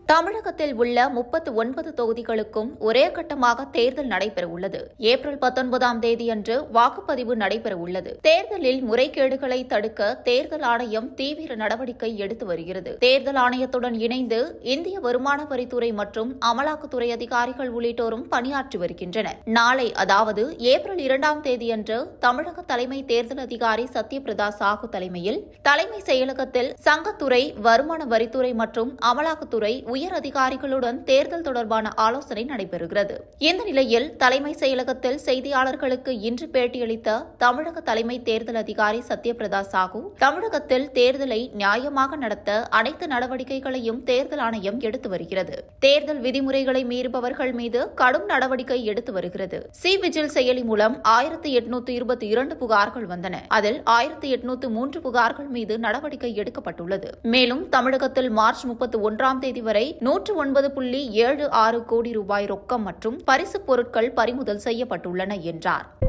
தமிழகத்தில் உள்ள முப்பத்து ஒன்பது தொகுதிகளுக்கும் ஒரே கட்டமாக தேர்தல் நடைபெறவுள்ளது ஏப்ரல் பத்தொன்பதாம் தேதியன்று வாக்குப்பதிவு நடைபெறவுள்ளது தேர்தலில் முறைகேடுகளை தடுக்க தேர்தல் ஆணையம் தீவிர நடவடிக்கை எடுத்து வருகிறது தேர்தல் ஆணையத்துடன் இணைந்து இந்திய வருமான வரித்துறை மற்றும் அமலாக்கத்துறை அதிகாரிகள் உள்ளிட்டோரும் பணியாற்றி வருகின்றனர் நாளை அதாவது ஏப்ரல் இரண்டாம் தேதியன்று தமிழக தலைமை தேர்தல் அதிகாரி சத்யபிரதா சாஹூ தலைமையில் தலைமை செயலகத்தில் சங்கத்துறை வருமான வரித்துறை மற்றும் அமலாக்கத்துறை உயர் அதிகாரிகளுடன் தேர்தல் தொடர்பான ஆலோசனை நடைபெறுகிறது இந்த நிலையில் தலைமை செயலகத்தில் செய்தியாளர்களுக்கு இன்று பேட்டியளித்த தமிழக தலைமை தேர்தல் அதிகாரி சத்யபிரதா சாஹூ தமிழகத்தில் தேர்தலை நியாயமாக நடத்த அனைத்து நடவடிக்கைகளையும் தேர்தல் ஆணையம் எடுத்து வருகிறது தேர்தல் விதிமுறைகளை மீறுபவர்கள் மீது கடும் நடவடிக்கை எடுத்து வருகிறது சி விஜில் செயலி மூலம் ஆயிரத்தி எட்நூத்து இருபத்தி இரண்டு புகார்கள் வந்தன அதில் ஆயிரத்தி எட்நூத்து மூன்று புகார்கள் மீது நடவடிக்கை எடுக்கப்பட்டுள்ளது மேலும் தமிழகத்தில் மார்ச் முப்பத்தி ஒன்றாம் தேதி வரை நூற்று ஒன்பது புள்ளி ஏழு ஆறு கோடி ரூபாய் ரொக்கம் மற்றும் பரிசுப் பொருட்கள் பறிமுதல் செய்யப்பட்டுள்ளன என்றார்